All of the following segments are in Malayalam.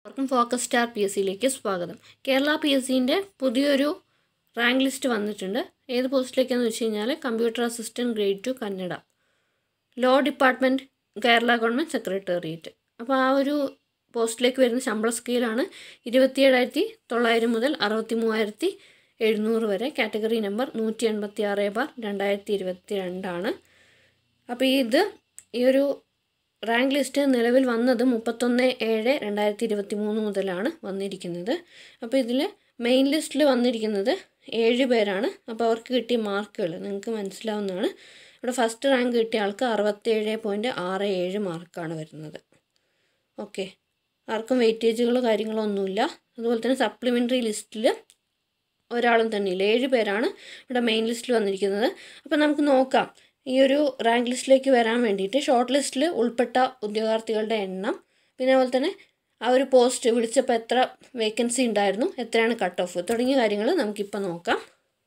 എല്ലാവർക്കും ഫോക്കസ് സ്റ്റാർ പി എസ് സിയിലേക്ക് സ്വാഗതം കേരള പി എസ് സിൻ്റെ പുതിയൊരു റാങ്ക് ലിസ്റ്റ് വന്നിട്ടുണ്ട് ഏത് പോസ്റ്റിലേക്കാണെന്ന് വെച്ച് കഴിഞ്ഞാൽ computer assistant grade two Kannada law department Kerala government secretariat അപ്പോൾ ആ ഒരു പോസ്റ്റിലേക്ക് വരുന്ന ശമ്പള സ്കെയിലാണ് ഇരുപത്തിയേഴായിരത്തി തൊള്ളായിരം മുതൽ അറുപത്തി മൂവായിരത്തി എഴുന്നൂറ് വരെ കാറ്റഗറി നമ്പർ നൂറ്റി എൺപത്തി ആറ് ബാർ രണ്ടായിരത്തി ഇരുപത്തി രണ്ടാണ് അപ്പോൾ ഇത് ഈ ഒരു റാങ്ക് ലിസ്റ്റ് നിലവിൽ വന്നത് മുപ്പത്തൊന്ന് ഏഴ് രണ്ടായിരത്തി ഇരുപത്തി മൂന്ന് മുതലാണ് വന്നിരിക്കുന്നത് അപ്പോൾ ഇതിൽ മെയിൻ ലിസ്റ്റിൽ വന്നിരിക്കുന്നത് ഏഴ് പേരാണ് അപ്പോൾ അവർക്ക് കിട്ടിയ മാർക്കുകൾ നിങ്ങൾക്ക് മനസ്സിലാവുന്നതാണ് ഇവിടെ ഫസ്റ്റ് റാങ്ക് കിട്ടിയ ആൾക്ക് അറുപത്തേഴ് പോയിൻറ്റ് ആറ് ഏഴ് മാർക്കാണ് വരുന്നത് ഓക്കെ ആർക്കും വെയിറ്റേജുകൾ കാര്യങ്ങളോ ഒന്നുമില്ല അതുപോലെ തന്നെ സപ്ലിമെൻ്ററി ലിസ്റ്റിൽ ഒരാളും തന്നെ ഇല്ല ഏഴ് പേരാണ് ഇവിടെ മെയിൻ ലിസ്റ്റിൽ വന്നിരിക്കുന്നത് അപ്പോൾ നമുക്ക് നോക്കാം ഈ ഒരു റാങ്ക് ലിസ്റ്റിലേക്ക് വരാൻ വേണ്ടിയിട്ട് ഷോർട്ട് ലിസ്റ്റിൽ ഉൾപ്പെട്ട ഉദ്യോഗാർത്ഥികളുടെ എണ്ണം പിന്നെ അതുപോലെ തന്നെ ആ ഒരു പോസ്റ്റ് വിളിച്ചപ്പോൾ എത്ര വേക്കൻസി ഉണ്ടായിരുന്നു എത്രയാണ് കട്ട് ഓഫ് തുടങ്ങിയ കാര്യങ്ങൾ നമുക്കിപ്പോൾ നോക്കാം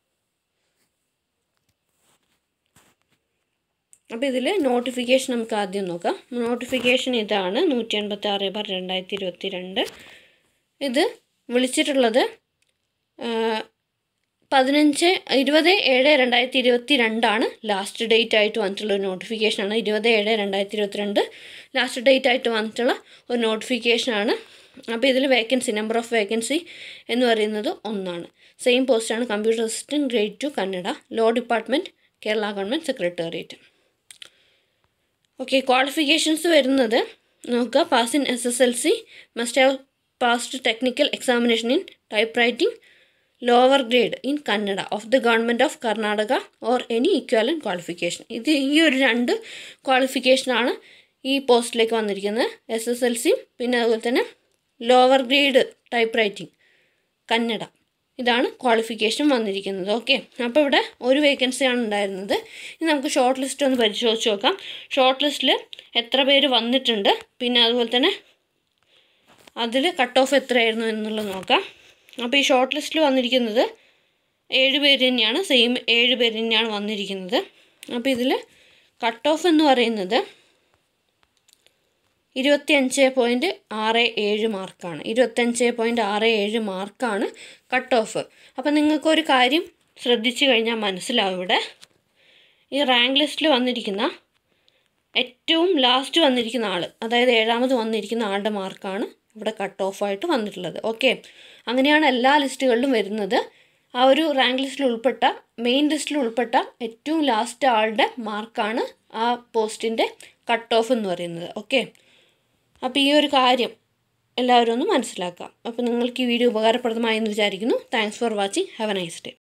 അപ്പോൾ ഇതിൽ നോട്ടിഫിക്കേഷൻ നമുക്ക് ആദ്യം നോക്കാം നോട്ടിഫിക്കേഷൻ ഇതാണ് നൂറ്റി എൺപത്തി ആറ് ബാർ രണ്ടായിരത്തി ഇരുപത്തി രണ്ട് ഇത് വിളിച്ചിട്ടുള്ളത് പതിനഞ്ച് ഇരുപത് ഏഴ് രണ്ടായിരത്തി ഇരുപത്തി രണ്ടാണ് ലാസ്റ്റ് ഡേറ്റ് ആയിട്ട് വന്നിട്ടുള്ള ഒരു നോട്ടിഫിക്കേഷനാണ് ഇരുപത് ഏഴ് രണ്ടായിരത്തി ഇരുപത്തി രണ്ട് ലാസ്റ്റ് ഡേറ്റ് ആയിട്ട് വന്നിട്ടുള്ള ഒരു നോട്ടിഫിക്കേഷനാണ് അപ്പോൾ ഇതിൽ വേക്കൻസി നമ്പർ ഓഫ് വേക്കൻസി എന്ന് പറയുന്നത് ഒന്നാണ് സെയിം പോസ്റ്റാണ് computer assistant grade two Kannada law department Kerala government secretariat okay qualifications വരുന്നത് നോക്കുക pass in S S L C must have passed technical examination in type writing lower grade in Kannada of the government of Karnataka or any equivalent qualification ഇത് ഈ ഒരു രണ്ട് ക്വാളിഫിക്കേഷനാണ് ഈ പോസ്റ്റിലേക്ക് വന്നിരിക്കുന്നത് എസ് എസ് എൽ സി പിന്നെ അതുപോലെ തന്നെ lower grade type writing Kannada ഇതാണ് ക്വാളിഫിക്കേഷൻ വന്നിരിക്കുന്നത് ഓക്കെ അപ്പോൾ ഇവിടെ ഒരു വേക്കൻസിയാണ് ഉണ്ടായിരുന്നത് ഇനി നമുക്ക് ഷോർട്ട് ലിസ്റ്റ് ഒന്ന് പരിശോധിച്ച് നോക്കാം ഷോർട്ട് ലിസ്റ്റിൽ എത്ര പേര് വന്നിട്ടുണ്ട് പിന്നെ അതുപോലെ തന്നെ അതിൽ കട്ട് ഓഫ് എത്രയായിരുന്നു എന്നുള്ളത് നോക്കാം അപ്പോൾ ഈ ഷോർട്ട് ലിസ്റ്റിൽ വന്നിരിക്കുന്നത് ഏഴ് പേര് തന്നെയാണ് സെയിം ഏഴ് പേര് തന്നെയാണ് വന്നിരിക്കുന്നത് അപ്പോൾ ഇതിൽ കട്ട് ഓഫ് എന്ന് പറയുന്നത് ഇരുപത്തിയഞ്ച് പോയിൻറ്റ് ആറ് ഏഴ് മാർക്കാണ് ഇരുപത്തഞ്ച് പോയിൻറ്റ് ആറ് ഏഴ് മാർക്കാണ് കട്ട് ഓഫ് അപ്പോൾ നിങ്ങൾക്കൊരു കാര്യം ശ്രദ്ധിച്ചു കഴിഞ്ഞാൽ മനസ്സിലാവും ഇവിടെ ഈ റാങ്ക് ലിസ്റ്റിൽ വന്നിരിക്കുന്ന ഏറ്റവും ലാസ്റ്റ് വന്നിരിക്കുന്ന ആൾ അതായത് ഏഴാമത് വന്നിരിക്കുന്ന ആളുടെ മാർക്കാണ് ഇവിടെ കട്ട് ഓഫായിട്ട് വന്നിട്ടുള്ളത് ഓക്കെ അങ്ങനെയാണ് എല്ലാ ലിസ്റ്റുകളിലും വരുന്നത് ആ ഒരു റാങ്ക് ലിസ്റ്റിൽ ഉൾപ്പെട്ട മെയിൻ ലിസ്റ്റിൽ ഉൾപ്പെട്ട ഏറ്റവും ലാസ്റ്റ് ആളുടെ മാർക്കാണ് ആ പോസ്റ്റിൻ്റെ കട്ട് ഓഫ് എന്ന് പറയുന്നത് ഓക്കെ അപ്പോൾ ഈ ഒരു കാര്യം എല്ലാവരും ഒന്ന് മനസ്സിലാക്കാം അപ്പോൾ നിങ്ങൾക്ക് ഈ വീഡിയോ ഉപകാരപ്രദമായി എന്ന് വിചാരിക്കുന്നു thanks for watching have a nice day